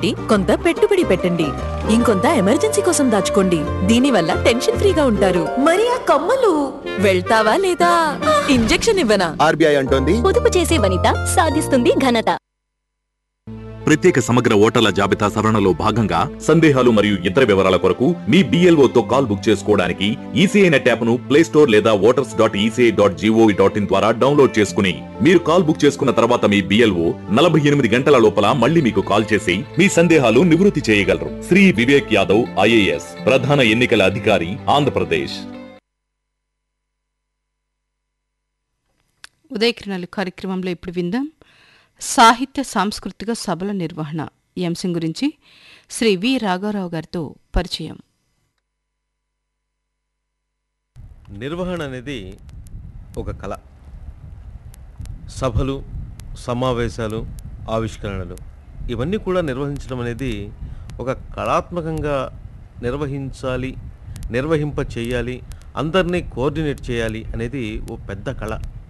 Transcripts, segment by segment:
పెట్టి కొంత పెట్టుబడి పెట్టండి ఇంకొంత ఎమర్జెన్సీ కోసం దాచుకోండి దీనివల్ల టెన్షన్ ఫ్రీగా ఉంటారు మరి ఆ కమ్మలు వెళ్తావా లేదా ఇంజెక్షన్ ఇవ్వనా ఆర్బీఐ అంటోంది పొదుపు చేసే వనిత సాధిస్తుంది ఘనత ప్రత్యేక సమగ్ర ఓటర్ల జాబితా సవరణలో భాగంగా సందేహాలు మరియు ఇతర వివరాల కొరకు మీ BLO తో కాల్ బుక్ చేసుకోవడానికి ఈసీఐ నెట్ యాప్ ను ప్లే స్టోర్ లేదా voters dot ECI dot GOV dot in ద్వారా డౌన్లోడ్ చేసుకుని మీరు కాల్ బుక్ చేసుకున్న తర్వాత మీ బిఎల్ఓ నలభై ఎనిమిది గంటల లోపల మళ్ళీ మీకు కాల్ చేసి మీ సందేహాలు నివృత్తి చేయగలరు శ్రీ వివేక్ యాదవ్ ఐఏఎస్ ప్రధాన ఎన్నికల అధికారి ఆంధ్రప్రదేశ్ ఉదయకిరణాలు కార్యక్రమంలో ఇప్పుడు విందాం సాహిత్య సాంస్కృతిక సభల నిర్వహణ ఈ అంశం గురించి శ్రీ వి రాఘవరావు గారితో పరిచయం నిర్వహణ అనేది ఒక కళ సభలు సమావేశాలు ఆవిష్కరణలు ఇవన్నీ కూడా నిర్వహించడం అనేది ఒక కళాత్మకంగా నిర్వహించాలి నిర్వహింప చేయాలి అందరినీ కోఆర్డినేట్ చేయాలి అనేది ఓ పెద్ద కళ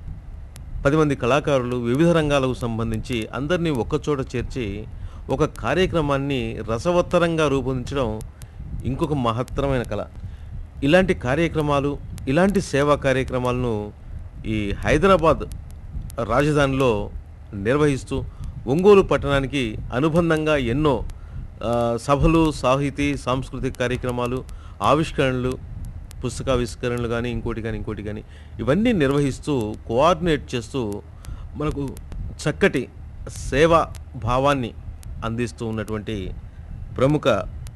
పది మంది కళాకారులు వివిధ రంగాలకు సంబంధించి అందరినీ ఒక్కచోట చేర్చి ఒక కార్యక్రమాన్ని రసవత్తరంగా రూపొందించడం ఇంకొక మహత్తరమైన కళ ఇలాంటి కార్యక్రమాలు ఇలాంటి సేవా కార్యక్రమాలను ఈ హైదరాబాద్ రాజధానిలో నిర్వహిస్తూ ఒంగోలు పట్టణానికి అనుబంధంగా ఎన్నో ఆ, సభలు సాహితీ సాంస్కృతిక కార్యక్రమాలు ఆవిష్కరణలు పుస్తకావిష్కరణలు కానీ ఇంకోటి కానీ ఇంకోటి కానీ ఇవన్నీ నిర్వహిస్తూ కోఆర్డినేట్ చేస్తూ మనకు చక్కటి సేవా భావాన్ని అందిస్తూ ఉన్నటువంటి ప్రముఖ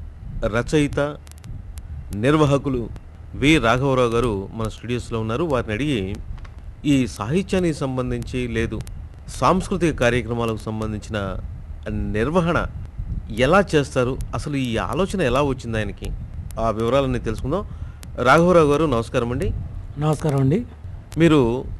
రచయిత నిర్వాహకులు వి రాఘవరావు గారు మన స్టూడియోస్లో ఉన్నారు వారిని అడిగి ఈ సాహిత్యానికి సంబంధించి లేదు సాంస్కృతిక కార్యక్రమాలకు సంబంధించిన నిర్వహణ ఎలా చేస్తారు అసలు ఈ ఆలోచన ఎలా వచ్చింది ఆయనకి ఆ వివరాలన్నీ తెలుసుకుందాం రాఘవరావు గారు నమస్కారం అండి నమస్కారం అండి మీరు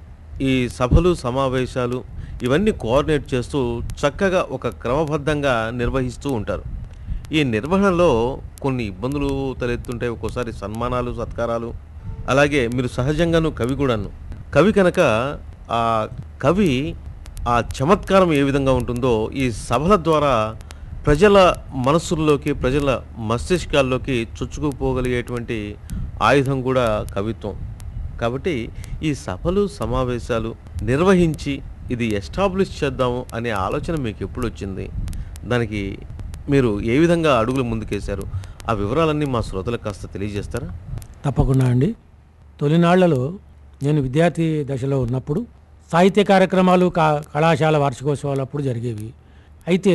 ఈ సభలు సమావేశాలు ఇవన్నీ కోఆర్డినేట్ చేస్తూ చక్కగా ఒక క్రమబద్ధంగా నిర్వహిస్తూ ఉంటారు ఈ నిర్వహణలో కొన్ని ఇబ్బందులు తలెత్తుంటాయి ఒక్కోసారి సన్మానాలు సత్కారాలు అలాగే మీరు సహజంగాను కవి కూడాను కవి కనుక ఆ కవి ఆ చమత్కారం ఏ విధంగా ఉంటుందో ఈ సభల ద్వారా ప్రజల మనస్సుల్లోకి ప్రజల మస్తిష్కాల్లోకి చొచ్చుకుపోగలిగేటువంటి ఆయుధం కూడా కవిత్వం కాబట్టి ఈ సభలు సమావేశాలు నిర్వహించి ఇది ఎస్టాబ్లిష్ చేద్దాము అనే ఆలోచన మీకు ఎప్పుడు వచ్చింది దానికి మీరు ఏ విధంగా అడుగులు ముందుకేశారు ఆ వివరాలన్నీ మా శ్రోతలకు కాస్త తెలియజేస్తారా తప్పకుండా అండి తొలినాళ్లలో నేను విద్యార్థి దశలో ఉన్నప్పుడు సాహిత్య కార్యక్రమాలు కా కళాశాల వార్షికోత్సవాలు అప్పుడు జరిగేవి అయితే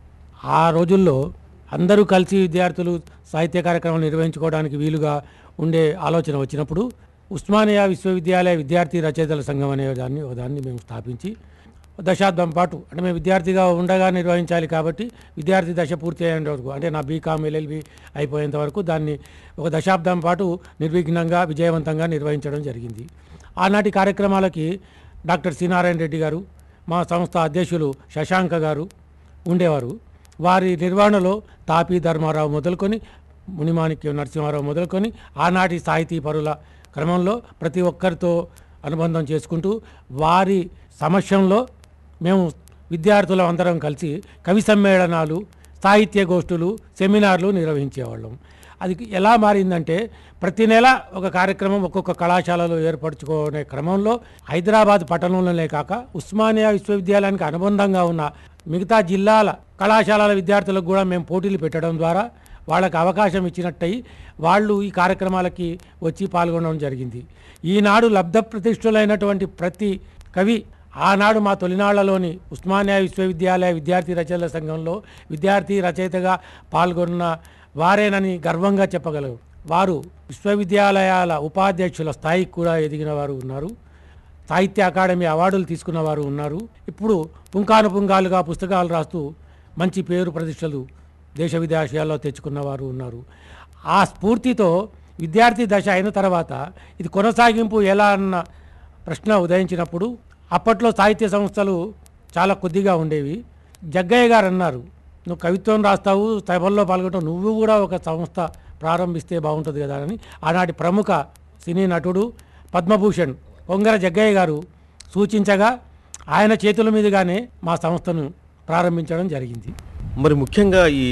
ఆ రోజుల్లో అందరూ కలిసి విద్యార్థులు సాహిత్య కార్యక్రమాలు నిర్వహించుకోవడానికి వీలుగా ఉండే ఆలోచన వచ్చినప్పుడు ఉస్మానియా విశ్వవిద్యాలయ విద్యార్థి రచయితల సంఘం అనే దాన్ని ఒక దాన్ని మేము స్థాపించి దశాబ్దం పాటు అంటే మేము విద్యార్థిగా ఉండగా నిర్వహించాలి కాబట్టి విద్యార్థి దశ పూర్తి అయ్యేంత వరకు అంటే నా బీకామ్ ఎల్ఎల్బి అయిపోయేంత వరకు దాన్ని ఒక దశాబ్దం పాటు నిర్విఘ్నంగా విజయవంతంగా నిర్వహించడం జరిగింది ఆనాటి కార్యక్రమాలకి డాక్టర్ సి నారాయణ రెడ్డి గారు మా సంస్థ అధ్యక్షులు శశాంక గారు ఉండేవారు వారి నిర్వహణలో తాపి ధర్మారావు మొదలుకొని మునిమాణిక్యం నరసింహారావు మొదలుకొని ఆనాటి సాహితీ పరుల క్రమంలో ప్రతి ఒక్కరితో అనుబంధం చేసుకుంటూ వారి సమక్షంలో మేము విద్యార్థులం అందరం కలిసి కవి సమ్మేళనాలు సాహిత్య గోష్ఠులు సెమినార్లు నిర్వహించేవాళ్ళం అది ఎలా మారిందంటే ప్రతి నెల ఒక కార్యక్రమం ఒక్కొక్క కళాశాలలో ఏర్పరచుకునే క్రమంలో హైదరాబాద్ పట్టణంలోనే కాక ఉస్మానియా విశ్వవిద్యాలయానికి అనుబంధంగా ఉన్న మిగతా జిల్లాల కళాశాలల విద్యార్థులకు కూడా మేము పోటీలు పెట్టడం ద్వారా వాళ్ళకి అవకాశం ఇచ్చినట్టయి వాళ్ళు ఈ కార్యక్రమాలకి వచ్చి పాల్గొనడం జరిగింది ఈనాడు లబ్ధ ప్రతిష్ఠులైనటువంటి ప్రతి కవి ఆనాడు మా తొలినాళ్లలోని ఉస్మానియా విశ్వవిద్యాలయ విద్యార్థి రచయితల సంఘంలో విద్యార్థి రచయితగా పాల్గొన్న వారేనని గర్వంగా చెప్పగలరు వారు విశ్వవిద్యాలయాల ఉపాధ్యక్షుల స్థాయికి కూడా ఎదిగిన వారు ఉన్నారు సాహిత్య అకాడమీ అవార్డులు తీసుకున్న వారు ఉన్నారు ఇప్పుడు పుంకాను పుంకాలుగా పుస్తకాలు రాస్తూ మంచి పేరు ప్రతిష్టలు దేశ విదేశాల్లో తెచ్చుకున్న వారు ఉన్నారు ఆ స్ఫూర్తితో విద్యార్థి దశ అయిన తర్వాత ఇది కొనసాగింపు ఎలా అన్న ప్రశ్న ఉదయించినప్పుడు అప్పట్లో సాహిత్య సంస్థలు చాలా కొద్దిగా ఉండేవి జగ్గయ్య గారు అన్నారు నువ్వు కవిత్వం రాస్తావు సభల్లో పాల్గొంటావు నువ్వు కూడా ఒక సంస్థ ప్రారంభిస్తే బాగుంటుంది కదా అని ఆనాటి ప్రముఖ సినీ నటుడు పద్మభూషణ్ కొంగర జగ్గయ్య గారు సూచించగా ఆయన చేతుల మీదుగానే మా సంస్థను ప్రారంభించడం జరిగింది మరి ముఖ్యంగా ఈ